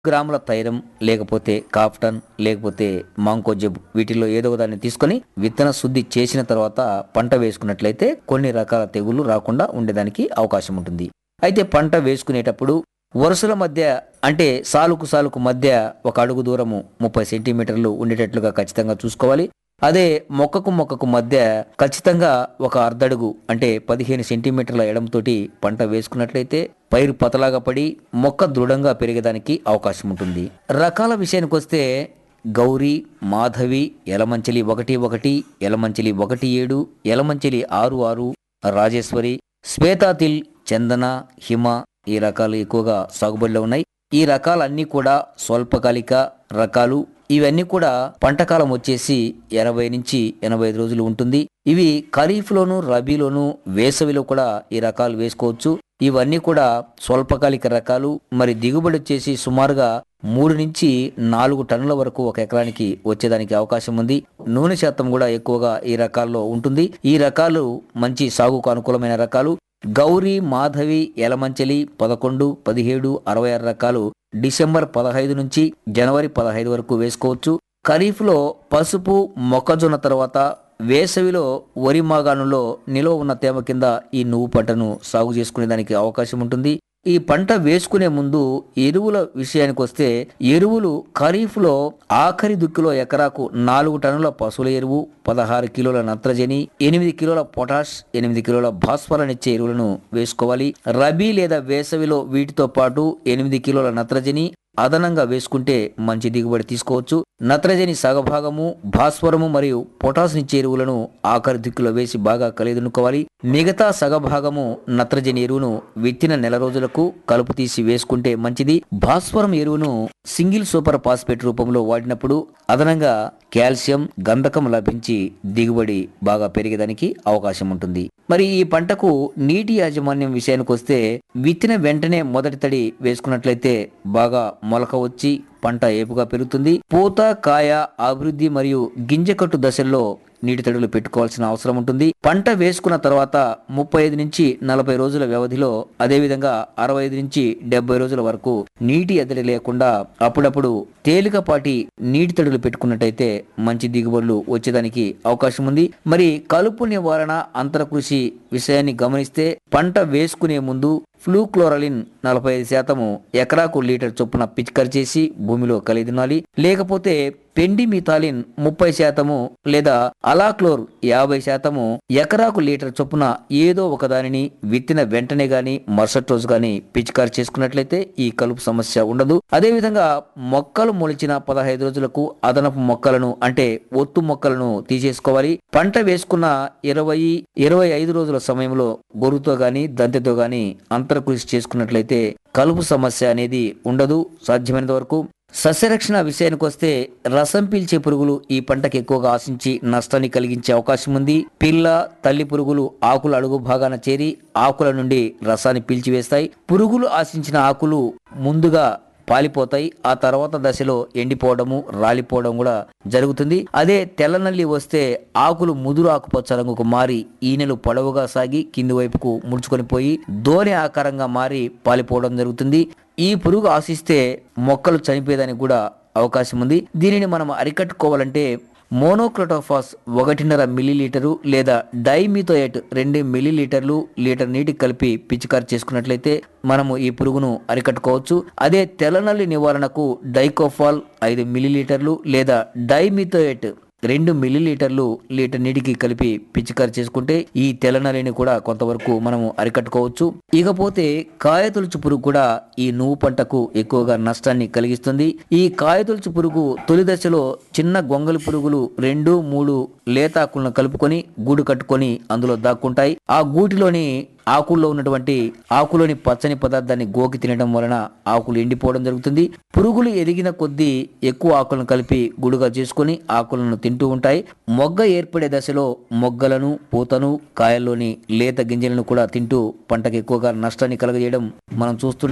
గ్రాముల తైరం లేకపోతే కాప్టన్ లేకపోతే మాంకోజెబ్ వీటిలో ఏదో ఒక దాన్ని తీసుకొని విత్తన శుద్ధి చేసిన తర్వాత పంట వేసుకున్నట్లయితే కొన్ని రకాల తెగుళ్లు రాకుండా ఉండేదానికి అవకాశం ఉంటుంది అయితే పంట వేసుకునేటప్పుడు వరుసల మధ్య అంటే సాలుకు సాలుకు మధ్య ఒక అడుగు దూరము ముప్పై సెంటీమీటర్లు ఉండేటట్లుగా ఖచ్చితంగా చూసుకోవాలి అదే మొక్కకు మొక్కకు మధ్య ఖచ్చితంగా ఒక అర్ధడుగు అంటే పదిహేను సెంటీమీటర్ల ఎడంతోటి పంట వేసుకున్నట్లయితే పైరు పతలాగా పడి మొక్క దృఢంగా పెరిగేదానికి అవకాశం ఉంటుంది రకాల విషయానికి వస్తే గౌరీ మాధవి ఎలమంచిలి ఒకటి ఒకటి ఎలమంచిలి ఒకటి ఏడు ఎలమంచిలి ఆరు ఆరు రాజేశ్వరి శ్వేతాతిల్ చందన హిమ ఈ రకాలు ఎక్కువగా సాగుబడిలో ఉన్నాయి ఈ రకాలన్నీ కూడా స్వల్పకాలిక రకాలు ఇవన్నీ కూడా పంటకాలం వచ్చేసి ఎనభై నుంచి ఎనభై ఐదు రోజులు ఉంటుంది ఇవి ఖరీఫ్లోను రబీలోను వేసవిలో కూడా ఈ రకాలు వేసుకోవచ్చు ఇవన్నీ కూడా స్వల్పకాలిక రకాలు మరి దిగుబడి వచ్చేసి సుమారుగా మూడు నుంచి నాలుగు టన్నుల వరకు ఒక ఎకరానికి వచ్చేదానికి అవకాశం ఉంది నూనె శాతం కూడా ఎక్కువగా ఈ రకాల్లో ఉంటుంది ఈ రకాలు మంచి సాగుకు అనుకూలమైన రకాలు గౌరీ మాధవి ఎలమంచలి పదకొండు పదిహేడు అరవై ఆరు రకాలు డిసెంబర్ పదహైదు నుంచి జనవరి పదహైదు వరకు వేసుకోవచ్చు ఖరీఫ్లో పసుపు మొక్కజొన్న తర్వాత వేసవిలో వరి మాగాణంలో నిలువ ఉన్న తేమ కింద ఈ నువ్వు పంటను సాగు చేసుకునే దానికి అవకాశం ఉంటుంది ఈ పంట వేసుకునే ముందు ఎరువుల విషయానికి వస్తే ఎరువులు ఖరీఫ్లో ఆఖరి దుక్కిలో ఎకరాకు నాలుగు టన్నుల పశువుల ఎరువు పదహారు కిలోల నత్రజని ఎనిమిది కిలోల పొటాష్ ఎనిమిది కిలోల భాస్వరాన్నిచ్చే ఎరువులను వేసుకోవాలి రబీ లేదా వేసవిలో వీటితో పాటు ఎనిమిది కిలోల నత్రజని అదనంగా వేసుకుంటే మంచి దిగుబడి తీసుకోవచ్చు నత్రజని సగభాగము భాస్వరము మరియు పొటాషినిచ్చే ఎరువులను ఆఖరి దిక్కులో వేసి బాగా కలిదునుకోవాలి మిగతా సగభాగము నత్రజని ఎరువును విత్తిన నెల రోజులకు కలుపు తీసి వేసుకుంటే మంచిది భాస్వరం ఎరువును సింగిల్ సూపర్ ఫాస్ఫేట్ రూపంలో వాడినప్పుడు అదనంగా కాల్షియం గంధకం లభించి దిగుబడి బాగా పెరిగేదానికి అవకాశం ఉంటుంది మరి ఈ పంటకు నీటి యాజమాన్యం విషయానికి వస్తే విత్తిన వెంటనే మొదటి తడి వేసుకున్నట్లయితే బాగా మొలక వచ్చి పంట ఏపుగా పెరుగుతుంది పూత కాయ అభివృద్ధి మరియు గింజకట్టు దశల్లో నీటి తడులు పెట్టుకోవాల్సిన అవసరం ఉంటుంది పంట వేసుకున్న తర్వాత ముప్పై ఐదు నుంచి నలభై రోజుల వ్యవధిలో అదేవిధంగా అరవై ఐదు నుంచి డెబ్బై రోజుల వరకు నీటి ఎద్దడి లేకుండా అప్పుడప్పుడు తేలికపాటి నీటి తడులు పెట్టుకున్నట్టయితే మంచి దిగుబడులు వచ్చేదానికి అవకాశం ఉంది మరి కలుపు నివారణ అంతర కృషి విషయాన్ని గమనిస్తే పంట వేసుకునే ముందు ఫ్లూక్లోరలిన్ నలభై ఐదు శాతము ఎకరాకు లీటర్ చొప్పున పిచికారి చేసి భూమిలో కలిదినాలి లేకపోతే పెండిమిథాలిన్ ముప్పై శాతము లేదా అలాక్లోర్ యాభై శాతము ఎకరాకు లీటర్ చొప్పున ఏదో ఒక దానిని విత్తిన వెంటనే గాని మరుసటి రోజు గాని పిచికారి చేసుకున్నట్లయితే ఈ కలుపు సమస్య ఉండదు అదేవిధంగా మొక్కలు మొలిచిన పదహైదు రోజులకు అదనపు మొక్కలను అంటే ఒత్తు మొక్కలను తీసేసుకోవాలి పంట వేసుకున్న ఇరవై ఇరవై ఐదు రోజుల సమయంలో గొర్రుతో గాని దంతెతో గాని అంతరకృషి చేసుకున్నట్లయితే కలుపు సమస్య అనేది ఉండదు సాధ్యమైనంత వరకు సస్యరక్షణ విషయానికి వస్తే రసం పీల్చే పురుగులు ఈ పంటకు ఎక్కువగా ఆశించి నష్టాన్ని కలిగించే అవకాశం ఉంది పిల్ల తల్లి పురుగులు ఆకుల అడుగు భాగాన చేరి ఆకుల నుండి రసాన్ని పీల్చివేస్తాయి పురుగులు ఆశించిన ఆకులు ముందుగా పాలిపోతాయి ఆ తర్వాత దశలో ఎండిపోవడము రాలిపోవడం కూడా జరుగుతుంది అదే తెల్లనల్లి వస్తే ఆకులు ముదురు ఆకుపచ్చ రంగుకు మారి ఈనెలు పొడవుగా సాగి కింది వైపుకు ముడుచుకొని పోయి దోణి ఆకారంగా మారి పాలిపోవడం జరుగుతుంది ఈ పురుగు ఆశిస్తే మొక్కలు చనిపోయేదానికి కూడా అవకాశం ఉంది దీనిని మనం అరికట్టుకోవాలంటే మోనోక్రోటోఫాస్ ఒకటిన్నర మిల్లీలీటరు లేదా డైమిథోయేట్ రెండు మిల్లీలీటర్లు లీటర్ నీటికి కలిపి పిచికారి చేసుకున్నట్లయితే మనము ఈ పురుగును అరికట్టుకోవచ్చు అదే తెల్లనల్లి నివారణకు డైకోఫాల్ ఐదు మిల్లీలీటర్లు లేదా డైమిథోయేట్ రెండు మిల్లీలీటర్లు లీటర్ నీటికి కలిపి పిచికారి చేసుకుంటే ఈ తెల్లనల్లిని కూడా కొంతవరకు మనము అరికట్టుకోవచ్చు ఇకపోతే కాయతొలుచు పురుగు కూడా ఈ నువ్వు పంటకు ఎక్కువగా నష్టాన్ని కలిగిస్తుంది ఈ కాయతొలుచు పురుగు తొలి దశలో చిన్న గొంగలి పురుగులు రెండు మూడు లేతాకులను కలుపుకొని గూడు కట్టుకొని అందులో దాక్కుంటాయి ఆ గూటిలోని ఆకుల్లో ఉన్నటువంటి ఆకులోని పచ్చని పదార్థాన్ని గోకి తినడం వలన ఆకులు ఎండిపోవడం జరుగుతుంది పురుగులు ఎదిగిన కొద్దీ ఎక్కువ ఆకులను కలిపి గుడుగా చేసుకొని ఆకులను తింటూ ఉంటాయి మొగ్గ ఏర్పడే దశలో మొగ్గలను పూతను కాయల్లోని లేత గింజలను కూడా తింటూ పంటకు ఎక్కువగా నష్టాన్ని కలుగజేయడం మనం చూస్తుంటాం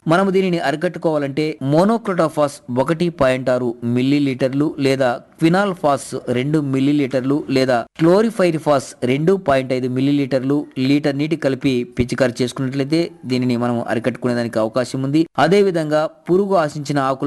మనము దీనిని అరికట్టుకోవాలంటే మోనోక్రోటోఫాస్ ఒకటి పాయింట్ ఆరు మిల్లీ లీటర్లు లేదా క్వినాల్ ఫాస్ రెండు మిల్లీ లీటర్లు లేదా క్లోరిఫైరిఫాస్ రెండు పాయింట్ ఐదు మిల్లీ లీటర్లు లీటర్ నీటి కలిపి పిచికారి చేసుకున్నట్లయితే దీనిని మనం అరికట్టుకునేదానికి అవకాశం ఉంది అదే విధంగా పురుగు ఆశించిన ఆకుల